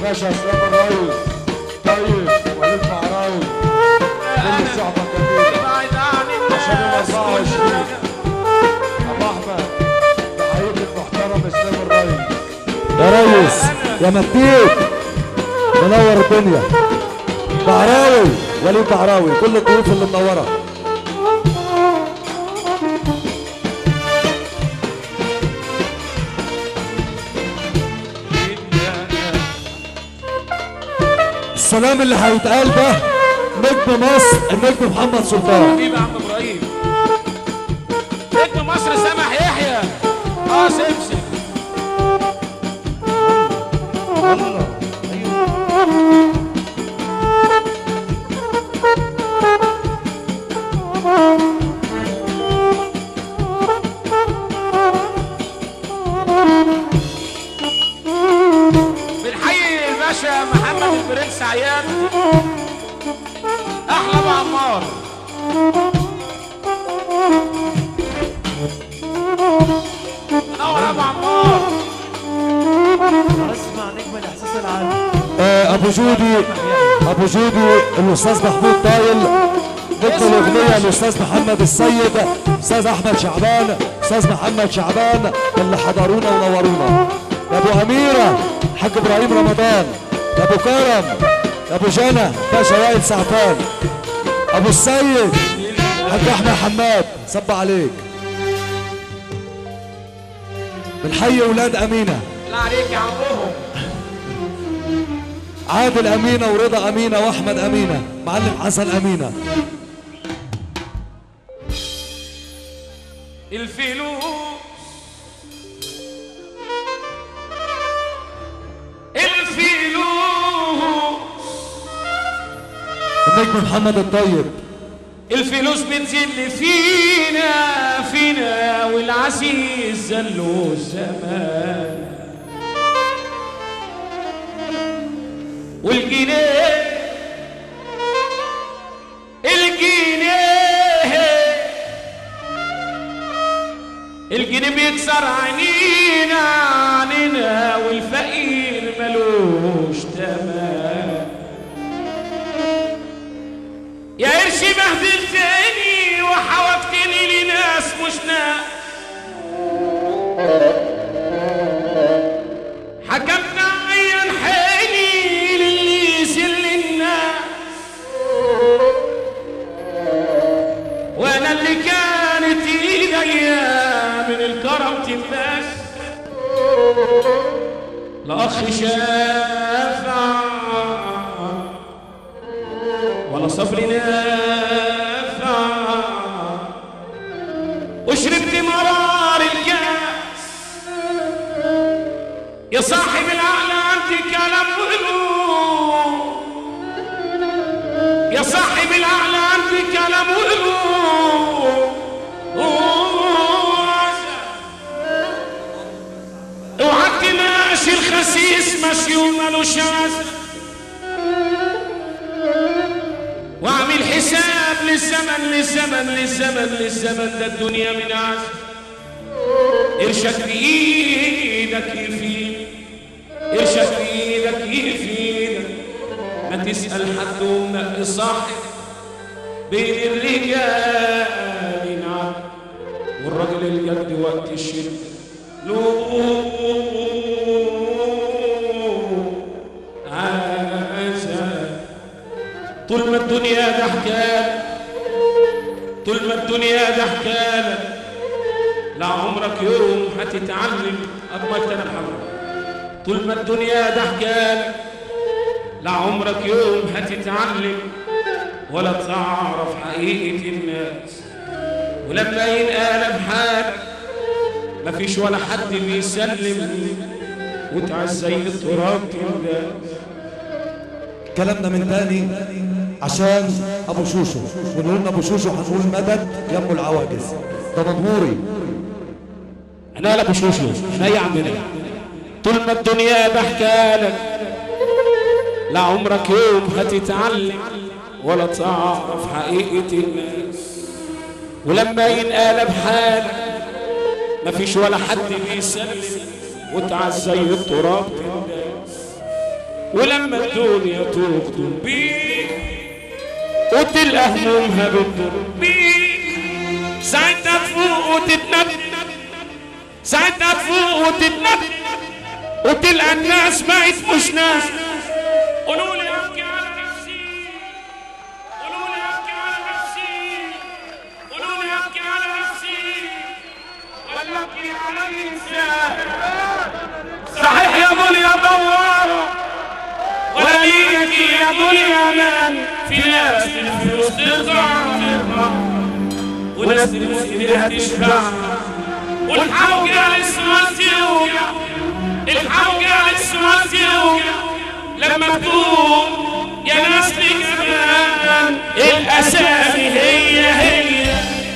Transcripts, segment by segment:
باشا اسلام الريس طيب وليد معراوي كل الصحبه الجميله بعيد عن عشان الناس ال 24 ابو احمد تحية المحترم اسلام الريس يا ريس يا مبيت منور الدنيا بعراوي وليد بعراوي كل الضيوف اللي منوره السلام اللي هيتقال ده نجم مصر النجم محمد سلطان حبيبي يا عم ابراهيم نجم مصر سامح يحيى اه سمسم بنحيي الباشا محمد البرنس عياد احلى ابو عمار نور ابو عمار اسمع نجم الاحساس العالي آه، ابو جودي ابو جودي الاستاذ محمود طايل نجم الاغنيه الاستاذ محمد السيد استاذ احمد شعبان استاذ محمد شعبان اللي حضرونا ونورونا يا ابو اميره حاج ابراهيم رمضان يا ابو كرم يا ابو جنى باشا وائل سعفان ابو السيد حاج احمد حماد صب عليك بنحيي ولاد امينه لا عليك يا عمهم عادل امينه ورضا امينه واحمد امينه معلم حسن امينه الفلوس الفلوس النجم محمد الطيب الفلوس بتزل فينا فينا والعزيز زلوا الزمان والجنيه الجنيه الجنيه بيكسر عينينا عنينا والفقير ملوش تمام يا قرشي بهدلتني وحوجتني لناس مش ناس حكمت عين حالي للي يذل الناس وانا اللي كانت ايديا من الكرم تلبس لاخ شافع ولا صبر نافع وشربت مرار الكاس يا صاحب العقل عندي كلام وقلوب يا صاحب العقل عندي كلام وقلوب اوعى تماشي الخسيس ماشي ومالوش عزم واعمل حساب للزمن للزمن للزمن للزمن ده الدنيا من عزم ارشد بايدك يفيد ارشد بايدك يفيد ما تسأل حد ومنقي صاحب بين الرجال ينعم والراجل الجد وقت الشرب له عزم طول ما الدنيا ده حكالك طول ما الدنيا ده حكالك لا عمرك يوم هتتعلم أجمل أنا محمد طول ما الدنيا ده حكالك لا عمرك يوم هتتعلم ولا تعرف حقيقة الناس ولما ينقلب حالك مفيش ولا حد بيسلم وتعز زي التراب الناس كلامنا من تاني عشان ابو شوشو ونقول ابو شوشو هنقول مدد يم العواجز ده مضموري انا لا بشوشو احنا يا عمنا طول ما الدنيا بحكالك لا عمرك يوم هتتعلم ولا تعرف حقيقة الناس ولما ينقلب حالك مفيش ولا حد بيسلم وتعز زي التراب الناس ولما الدنيا تخدم بيك وتلقى همومها بتدور بيك ساعتها تفوق وتتندم ساعتها تفوق وتتندم وتلقى الناس بقت مش ناس قولوا لي ابكي على نفسي قولوا لي ابكي على نفسي قولوا لي ابكي على نفسي ولا ابكي على الانسان صحيح يا دنيا دوار ولا ليكي يا دنيا مان في ناس الفلوس ترجع ترجع وناس الفلوس ايديها تشبع والحوجة لسه توجع الحوجة لسه توجع لما تقول يا ناس لي كمان الاسامي هي هي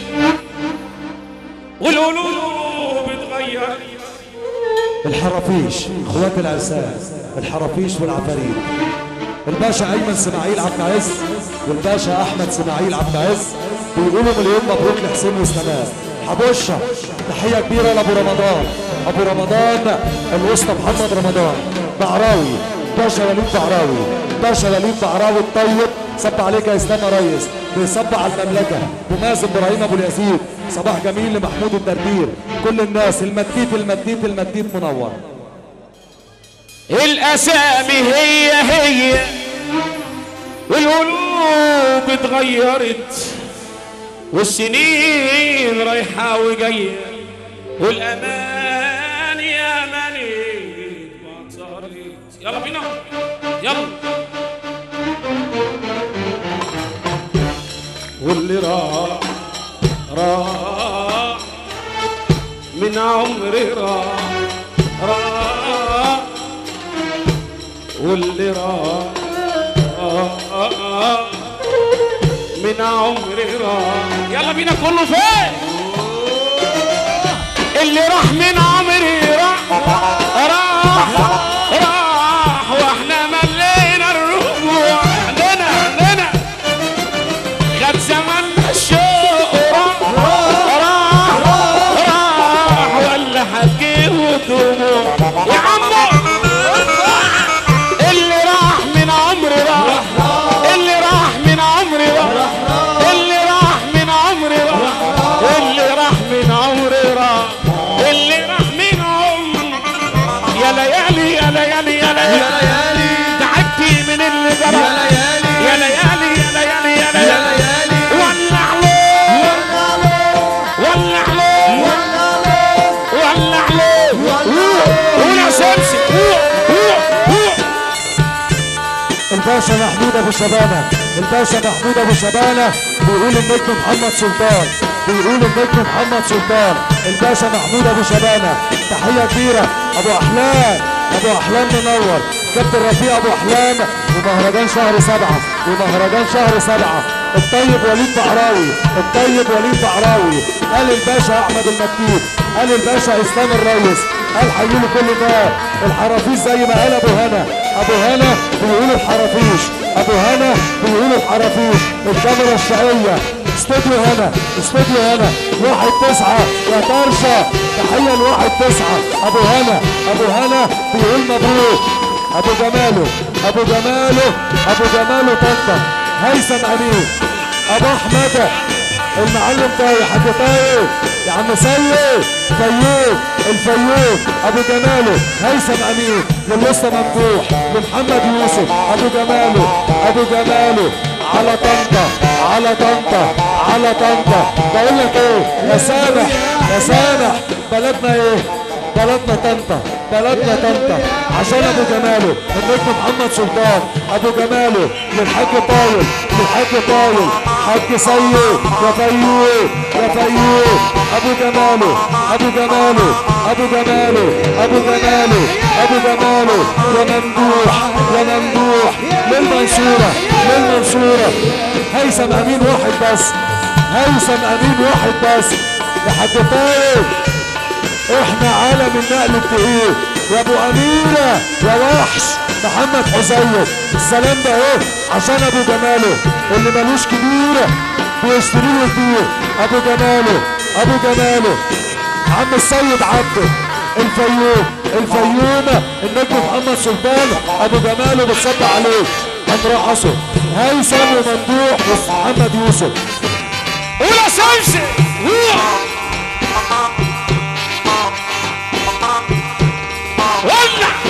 والقلوب اتغير الحرافيش اخوات العرسان الحرافيش والعفاريت الباشا ايمن اسماعيل عبد العز والباشا احمد اسماعيل عبد العز بيقولوا مليون مبروك لحسين وسلام حبوشه تحيه كبيره لابو رمضان ابو رمضان الوسطى محمد رمضان بعراوي باشا وليد بعراوي باشا وليد بعراوي الطيب صب عليك يا اسلام يا ريس بيصب على المملكه بمازن ابراهيم ابو اليزيد صباح جميل لمحمود الدردير كل الناس المديت المديت المديت منور الاسامي هي هي والقلوب اتغيرت والسنين رايحة وجاية والأمان يا ملك بطرت يلا بينا يلا واللي راح راح من عمري راح راح واللي راح من عمري راح يلا بينا كله فين اللي راح من عمري راح راح راح واحنا ملينا الرجوع عندنا عندنا خد زماننا الشوق راح راح راح ولا هتجيبوا دموع يا عمو اللي راح من عمري راح اللي راح من عمري راح اللي راح من عمري راح اللي راح من عمري راح اللي راح من عمري يا ليالي يا ليالي يا ليالي تعبتي من اللي جرى يا ليالي يا ليالي يا ليالي يا ليالي ولع له ولع له ولع له قول يا سمسم قول قول قول الباشا محمود ابو شبانه الباشا محمود ابو شبانه بيقول النجم محمد سلطان بيقول النجم محمد سلطان الباشا محمود ابو شبانه تحيه كبيره ابو احلام ابو احلام منور كابتن رفيق ابو احلام ومهرجان شهر سبعه ومهرجان شهر سبعه الطيب وليد بعراوي الطيب وليد بعراوي قال الباشا احمد المكتوب قال الباشا اسلام الريس قال حيوا كل ده الحرافيش زي ما قال ابو هنا ابو هنا بيقول الحرافيش ابو هنا بيقول الحرافيش الكاميرا الشقيه استوديو هنا استوديو هنا واحد تسعة يا طرشة تحية لواحد تسعة ابو هنا ابو هنا بيقول مبروك ابو جماله ابو جماله ابو جماله طنطا هيثم امين ابو احمد المعلم طايح حاج طايح يا عم سيد فيوم الفيوم ابو جماله هيثم امين للوسطى ممدوح لمحمد يوسف ابو جماله ابو جماله على طنطا على طنطا على طنطا بقول لك ايه يا سامح يا سامح بلدنا ايه بلدنا طنطا بلدنا طنطا عشان ابو جماله النجم محمد سلطان ابو جماله للحاج طايل للحاج طايل حاج سيد يا فيوم يا فيوم ابو جماله ابو جماله ابو جماله ابو جماله ابو جماله يا ممدوح يا ممدوح للمنصوره للمنصوره هيثم امين واحد بس هيثم امين واحد بس يا حاج طايل احنا عالم النقل التقيل يا ابو اميره يا وحش محمد حسين السلام ده اهو عشان ابو جماله اللي ملوش كبيره بيشتري له كبير ابو جماله ابو جماله عم السيد عبده الفيوم الفيوم النجم محمد سلطان ابو جمال وبتصب عليه عمرو عصر هيثم وممدوح ومحمد يوسف ولا سمسم ولع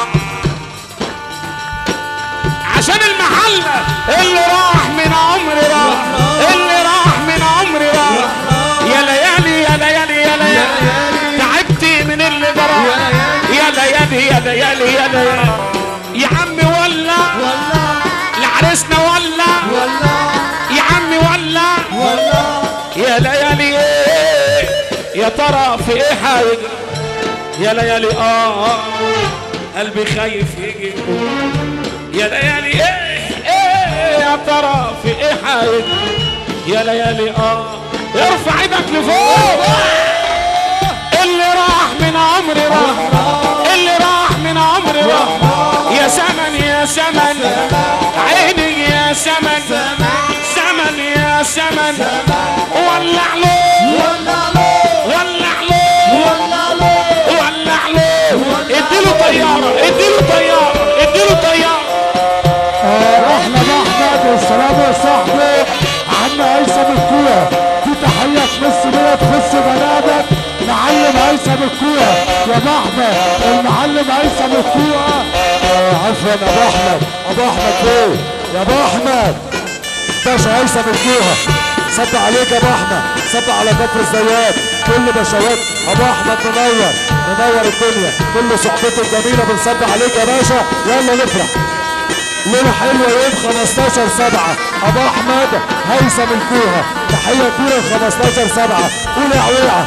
عشان المحلة اللي راح من عمري راح اللي راح من عمري راح يا ليالي يا ليالي يا ليالي تعبت من اللي جرى يا ليالي يا ليالي يا ليالي يا عمي ولا لعرسنا ولا يا عمي ولا يا ليالي إيه يا ترى في ايه حاجة يا ليالي اه آه، قلبي خايف يجي يا ليالي ايه ايه يا ترى في ايه حاجة يا ليالي اه ارفع ايدك لفوق اللي راح من عمري راح اللي راح من عمري راح يا زمن يا زمن عيني يا زمن زمن يا زمن ولع له ولع له ولع له اديله طيارة اديله طيارة اديله طيارة احلى احمد والسلام يا صاحبي عم هيثم الكوره في تحيه في نص مية تخص بنادق معلم هيثم الكوره يا ابو احمد المعلم هيثم الكوره آه، عفوا ابو احمد ابو احمد فين يا ابو احمد باشا هيثم الكوره صب عليك يا ابو احمد صب على كفر الزيات كل بشوات ابو احمد منور منور الدنيا كل صحبته الجميله بنصب عليك يا باشا يلا نفرح ليلة حلوة يوم 15 7 أبو أحمد هيثم الكوهة تحية كورة 15 7 قول يا عويعة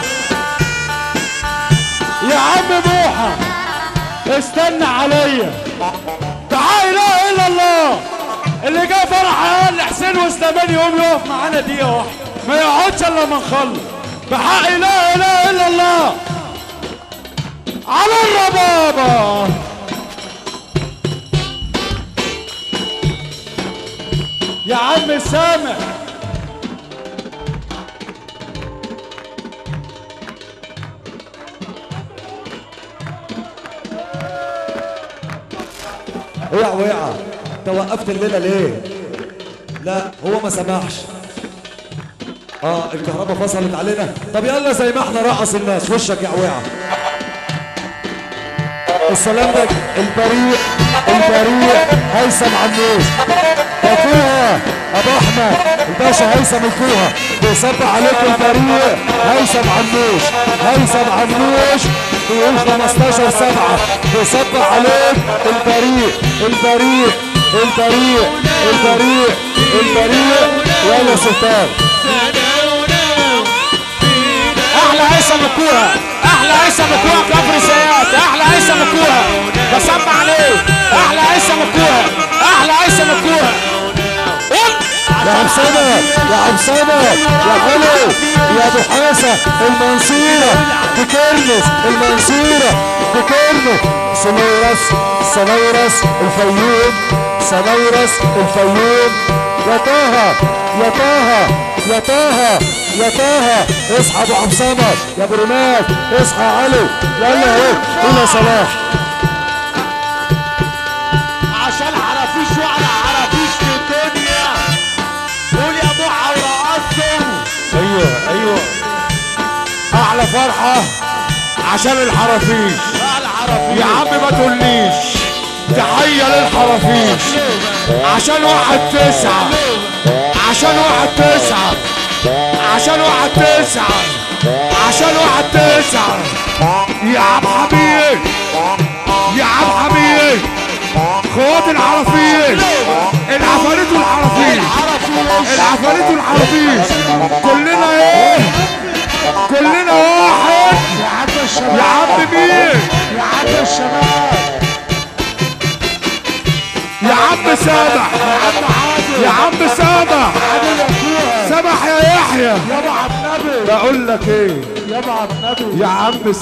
يا عم بوحة استنى عليا تعال لا إلا الله اللي جاي فرح قال حسين وسليمان يقوم يقف معانا دقيقة واحدة ما يقعدش إلا لما نخلص بحق لا إله إلا الله على الربابة يا عم سامح وقع وقع انت وقفت الليله ليه؟ لا هو ما سمحش اه الكهرباء فصلت علينا طب يلا زي ما احنا رقص الناس وشك يا وقع السلام ده البريء البريء هيثم عنوش يا ابو احمد الباشا هيثم الكوها بيصب عليك البريء هيثم عنوش هيثم عنوش بيقول 15 7 بيصب عليك البريء البريء البريء البريء البريء يلا سلطان احلى هيثم الكوره احلى هيثم الكوره كفر سيات احلى هيثم الكوره بصب عليه احلى هيثم الكوره احلى هيثم الكوره قول يا عم صمد يا عم صمد يا حلو يا ابو حاسه المنصوره بكرنس المنصوره بكرنس سنيرس سنيرس الفيوم سنيرس الفيوم يا طه يا طه يا طه يا طه اصحى ابو عم صمد يا ابو رماد اصحى يا علي يلا اهو قول يا صلاح عشان عرفيش وعلى عرفيش في الدنيا قول يا ضحى ورقصهم ايوه ايوه احلى فرحه عشان الحرافيش على عرفيش يا عم ما تقوليش تحيه للحرافيش عشان واحد تسعة عشان واحد تسعة عشان واحد تسعة عشان واحد تسعة يا عم حبيب يا عم حبيب خوات الحرافيش العفاريت والحرافيش العفاريت والحرافيش كلنا ايه كلنا واحد يا عم الشباب يا عم مين يا عم الشباب يا عم سامح يا عم سامح سامح يا يحيى يابا عبد النبي بقول لك ايه يابا عبد النبي يا عم